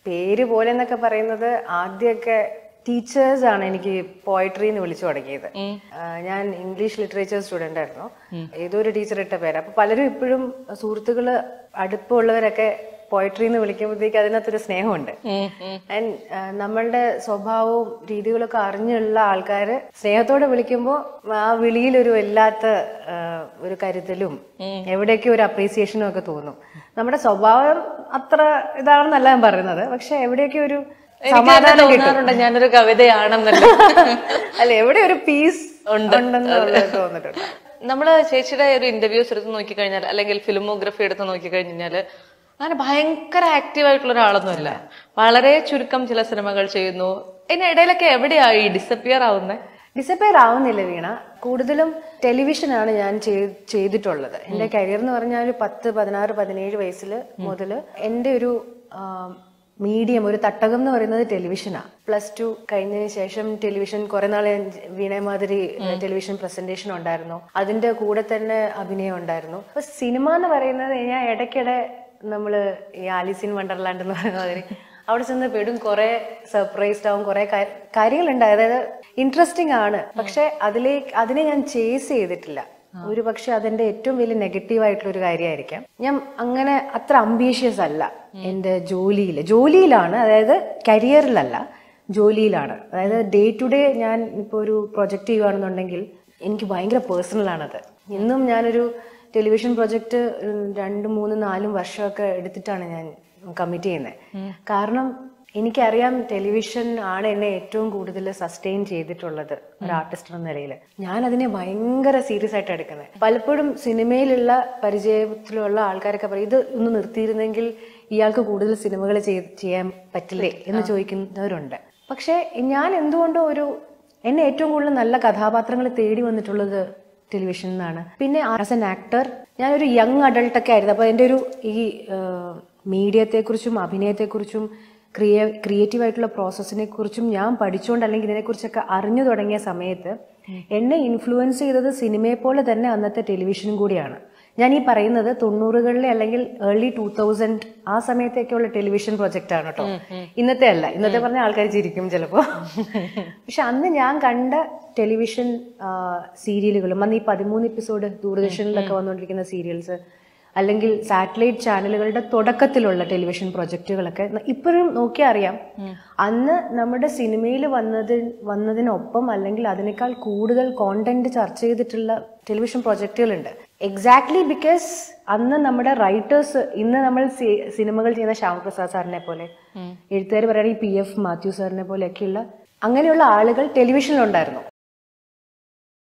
പേര് പോലെ എന്നൊക്കെ പറയുന്നത് ആദ്യമൊക്കെ ടീച്ചേഴ്സ് ആണ് എനിക്ക് പോയട്രി എന്ന് വിളിച്ചു തുടങ്ങിയത് ആ, ഞാൻ ഇംഗ്ലീഷ് ലിറ്ററേച്ചർ സ്റ്റുഡന്റ് ആയിരുന്നു ഏതോ ഒരു ടീച്ചർ ഇട്ട പേര് അപ്പൊ പലരും ഇപ്പോഴും സുഹൃത്തുക്കള് അടുപ്പമുള്ളവരൊക്കെ പോയട്രി എന്ന് വിളിക്കുമ്പോഴത്തേക്ക് അതിനകത്തൊരു സ്നേഹമുണ്ട് ആൻഡ് നമ്മളുടെ സ്വഭാവവും രീതികളൊക്കെ അറിഞ്ഞുള്ള ആൾക്കാർ സ്നേഹത്തോടെ വിളിക്കുമ്പോൾ ആ വിളിയിൽ ഒരു വല്ലാത്ത ആ, ഒരു കരുതലും എവിടെയൊക്കെ ഒരു അപ്രീസിയേഷനും ഒക്കെ തോന്നും നമ്മുടെ സ്വഭാവം അത്ര ഇതാണെന്നല്ല ഞാൻ പറയുന്നത് പക്ഷെ എവിടെയൊക്കെ ഒരു സമാധാനം കിട്ടും തോന്നാറുണ്ട് ഞാനൊരു കവിതയാണെന്നല്ല അല്ല എവിടെ ഒരു പീസ് ഉണ്ടെന്നുള്ളത് തോന്നിട്ടുണ്ട് നമ്മള് ചേച്ചിയുടെ ഒരു ഇന്റർവ്യൂസ് എടുത്ത് നോക്കിക്കഴിഞ്ഞാൽ അല്ലെങ്കിൽ ഫിലിമോഗ്രഫി എടുത്ത് നോക്കിക്കഴിഞ്ഞാല് അങ്ങനെ ഭയങ്കര ആക്റ്റീവ് ആയിട്ടുള്ള ഒരാളൊന്നുമല്ല വളരെ ചുരുക്കം ചില സിനിമകൾ ചെയ്യുന്നു ഇതിനിടയിലൊക്കെ എവിടെയായി ഡിസപ്പിയർ ആവുന്നത് ഡിസപ്പയർ ആവുന്നില്ല വീണ കൂടുതലും ടെലിവിഷനാണ് ഞാൻ ചെയ്- ചെയ്തിട്ടുള്ളത് എന്റെ കരിയർ എന്ന് പറഞ്ഞാൽ ഒരു പത്ത് പതിനാറ് പതിനേഴ് വയസ്സിൽ മുതൽ എന്റെ ഒരു മീഡിയം ഒരു തട്ടകം എന്ന് പറയുന്നത് ടെലിവിഷനാണ് പ്ലസ് ടു കഴിഞ്ഞതിന് ശേഷം ടെലിവിഷൻ കുറെ നാൾ വീണമാതിരി ടെലിവിഷൻ പ്രസന്റേഷൻ ഉണ്ടായിരുന്നു അതിന്റെ കൂടെ തന്നെ അഭിനയം ഉണ്ടായിരുന്നു അപ്പൊ സിനിമ എന്ന് പറയുന്നത് ഞാൻ ഇടയ്ക്കിടെ നമ്മള് ഈ ആലിസ് ഇൻ വണ്ടർലാൻഡ് എന്ന് പറയുന്ന മാതിരി അവിടെ ചെന്ന് പെടും കുറെ സർപ്രൈസ്ഡ് ആവും കുറെ കാര്യങ്ങളുണ്ട് അതായത് ഇൻട്രസ്റ്റിംഗ് ആണ് പക്ഷെ അതിലേക്ക് അതിനെ ഞാൻ ചേസ് ചെയ്തിട്ടില്ല ഒരു പക്ഷെ അതിന്റെ ഏറ്റവും വലിയ നെഗറ്റീവ് ആയിട്ടുള്ള ഒരു കാര്യമായിരിക്കാം ഞാൻ അങ്ങനെ അത്ര അംബീഷ്യസ് അല്ല എന്റെ ജോലിയിൽ ജോലിയിലാണ് അതായത് കരിയറിലല്ല ജോലിയിലാണ് അതായത് ഡേ ടു ഡേ ഞാൻ ഇപ്പോൾ ഒരു പ്രൊജക്റ്റ് ചെയ്യുകയാണെന്നുണ്ടെങ്കിൽ എനിക്ക് ഭയങ്കര പേഴ്സണൽ ആണത് ഇന്നും ഞാനൊരു ടെലിവിഷൻ പ്രൊജക്ട് രണ്ട് മൂന്ന് നാലും വർഷമൊക്കെ എടുത്തിട്ടാണ് ഞാൻ കമ്മിറ്റ് ചെയ്യുന്നത് കാരണം എനിക്കറിയാം ടെലിവിഷൻ ആണ് എന്നെ ഏറ്റവും കൂടുതൽ സസ്റ്റെയിൻ ചെയ്തിട്ടുള്ളത് ഒരു ആർട്ടിസ്റ്റ് എന്ന നിലയിൽ ഞാൻ അതിനെ ഭയങ്കര സീരിയസ് ആയിട്ട് എടുക്കുന്നത് പലപ്പോഴും സിനിമയിലുള്ള പരിചയത്തിലുള്ള ആൾക്കാരൊക്കെ പറയും ഇത് ഒന്ന് നിർത്തിയിരുന്നെങ്കിൽ ഇയാൾക്ക് കൂടുതൽ സിനിമകൾ ചെയ്യാൻ പറ്റില്ലേ എന്ന് ചോദിക്കുന്നവരുണ്ട് പക്ഷെ ഞാൻ എന്തുകൊണ്ടോ ഒരു എന്നെ ഏറ്റവും കൂടുതൽ നല്ല കഥാപാത്രങ്ങൾ തേടി വന്നിട്ടുള്ളത് ടെലിവിഷൻ എന്നാണ് പിന്നെ ആസ് എൻ ആക്ടർ ഞാനൊരു യങ് അഡൾട്ട് ഒക്കെ ആയിരുന്നു അപ്പൊ എൻ്റെ ഒരു ഈ മീഡിയത്തെക്കുറിച്ചും അഭിനയത്തെക്കുറിച്ചും ക്രിയ ക്രിയേറ്റീവ് ആയിട്ടുള്ള പ്രോസസ്സിനെ കുറിച്ചും ഞാൻ പഠിച്ചുകൊണ്ട് അല്ലെങ്കിൽ ഇതിനെക്കുറിച്ചൊക്കെ അറിഞ്ഞു തുടങ്ങിയ സമയത്ത് എന്നെ ഇൻഫ്ലുവൻസ് ചെയ്തത് സിനിമയെ പോലെ തന്നെ അന്നത്തെ ടെലിവിഷനും കൂടിയാണ് ഞാൻ ഈ പറയുന്നത് തൊണ്ണൂറുകളിലെ അല്ലെങ്കിൽ ഏർലി ടൂ തൗസൻഡ് ആ സമയത്തേക്കുള്ള ടെലിവിഷൻ പ്രൊജക്റ്റ് ആണ് കേട്ടോ ഇന്നത്തെ അല്ല ഇന്നത്തെ പറഞ്ഞ ആൾക്കാർ ചിരിക്കും ചിലപ്പോ പക്ഷെ അന്ന് ഞാൻ കണ്ട ടെലിവിഷൻ സീരിയലുകളും അന്ന് ഈ പതിമൂന്ന് എപ്പിസോഡ് ദൂരദർശനിലൊക്കെ വന്നുകൊണ്ടിരിക്കുന്ന സീരിയൽസ് അല്ലെങ്കിൽ സാറ്റലൈറ്റ് ചാനലുകളുടെ തുടക്കത്തിലുള്ള ടെലിവിഷൻ പ്രൊജക്റ്റുകളൊക്കെ ഇപ്പോഴും നോക്കിയാൽ അറിയാം അന്ന് നമ്മുടെ സിനിമയിൽ വന്നത് വന്നതിനൊപ്പം അല്ലെങ്കിൽ അതിനേക്കാൾ കൂടുതൽ കോണ്ടന്റ് ചർച്ച ചെയ്തിട്ടുള്ള ടെലിവിഷൻ പ്രൊജക്റ്റുകളുണ്ട് എക്സാക്ട്ലി ബിക്കോസ് അന്ന് നമ്മുടെ റൈറ്റേഴ്സ് ഇന്ന് നമ്മൾ സി- സിനിമകൾ ചെയ്യുന്ന ശ്യാമപ്രസാദ് സാറിനെ പോലെ എഴുത്തുകാർ പറയുകയാണെങ്കിൽ പി എഫ് മാത്യു സാറിനെ പോലെയൊക്കെയുള്ള അങ്ങനെയുള്ള ആളുകൾ ടെലിവിഷനിലുണ്ടായിരുന്നു